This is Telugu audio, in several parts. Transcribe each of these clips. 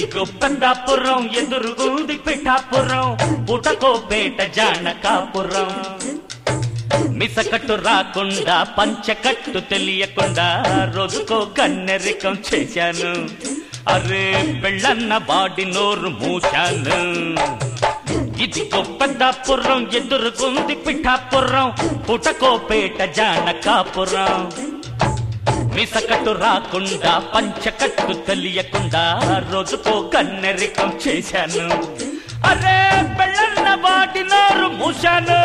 ఇదిగో పెద్దాపురం ఎదురుగుంది పిఠాపురం పుటకోపేట జానకాపురం మిసకట్టు రాకుండా పంచకట్టు తెలియకుండా రోజుకో గన్నెరికం చేశాను అరే పెళ్ళన్న బాడి నోరు మూశాను ఇదిగో పెద్దాపురం ఎదురుగుంది పిఠాపురం పుటకోపేట జానకాపురం మిసకట్టు రాకుండా పంచకట్టు తెలియకుండా రోజుకో కన్నెరికం చేశాను అరే పెళ్ళన్న వాటి నోరు మూశాను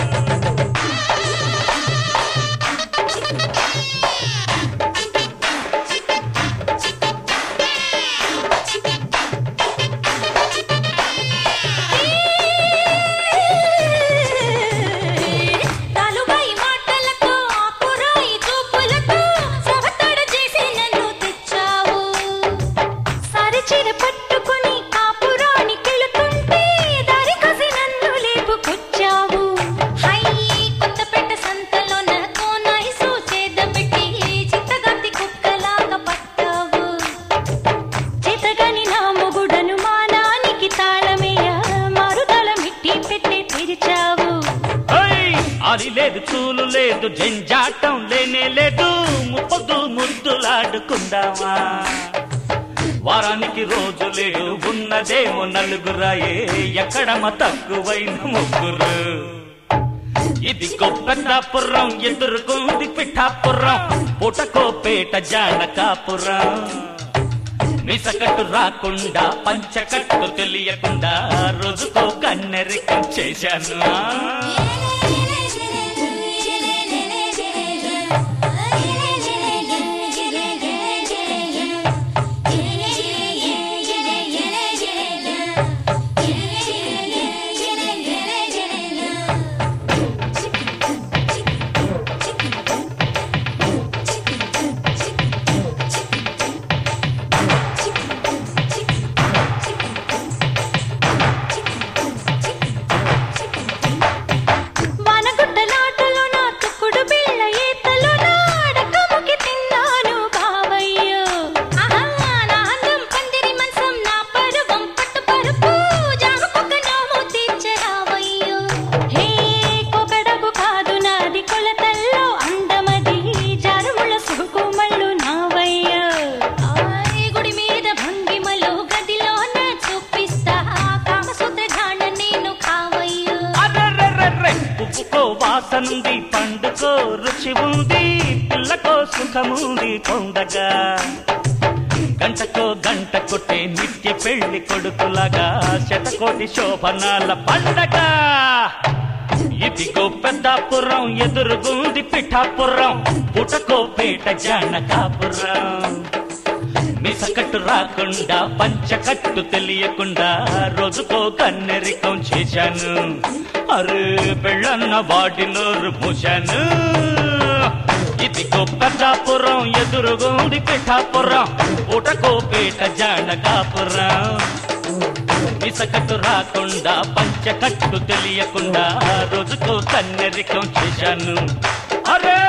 నాలుగై మాటలతో ఆకురాయి చూపులతో సవతడ చేసి నన్ను తెచ్చావు సరిచిర పట్టుకొని కాపురానికెళుతుంటే దారి కసి నన్ను లేపుకొచ్చావు హై కొత్తపేట సంతలోన కోనాయిసు చేదబెట్టి చిత్తగత్తి కుక్కలాగా పట్టావు చేతగాని నా మొగుడను మానానికి తాళమేయ మారుదల మిట్టి పెట్టే తెరిచావు ఓయ్! అది లేదు చూలు లేదు జంజాటం లేనే లేదు ముప్పదు ముద్దులాడుకుందామా వారానికి రోజు లేవు ఉన్నదేమో నలుగురాయే ఎక్కడమ తక్కువైన ముగ్గురు ఇది గొప్పతాపురం ఎదురుకుంది పిఠాపురం పుటకోపేట జానకాపురం మిసకట్టు రాకుండా పంచకట్టు తెలియకుండా రోజుకో కన్నెరికం చేశాను వానగుడ్డలాటలో నా తుక్కుడు బిళ్ళ ఈతలో నా అడకముకి తిన్నాను బావయ్యో ఆహా, నా అందం పందిరి మంచం నా పరువం పట్టు పరుపు జామకొక నోము తీర్చరావయ్యో హే కొకడగు కాదు నాది కొలతల్లో అందమది జారుముల సుకుమళ్ళు నావయ్యో ఆయ్ గుడి మీద భంగిమలో గదిలోన చూపిస్తా కామసూత్రగాన నేను కావయ్యో అర్రర్రర్రర్రె, ఉప్పుకో వాసనుంది పండుకో రుచి ఉంది పిల్లకో సుఖముంది పొందగా గంటకో గంట కొట్టే నిత్య పెళ్లి కొడుకులాగా శతకోటి శోభనాల పండగ ఇదిగో పెద్దాపురం ఎదురుగుంది పిఠాపురం పుటకో పేట జానకాపురం మిసకట్టు రాకుండా పంచకట్టు తెలియకుండా రోజుకో కన్నెరికం చేశాను అరే పెళ్ళన్న వాటి నోరు మూశాను ఇది గొప్పజాపురం ఎదురుగుంది పిఠాపురం ఉటకో పేట జానకాపురం మిసకట్టు రాకుండా పంచకట్టు తెలియకుండా రోజుకో కన్నెరికం చేశాను అరే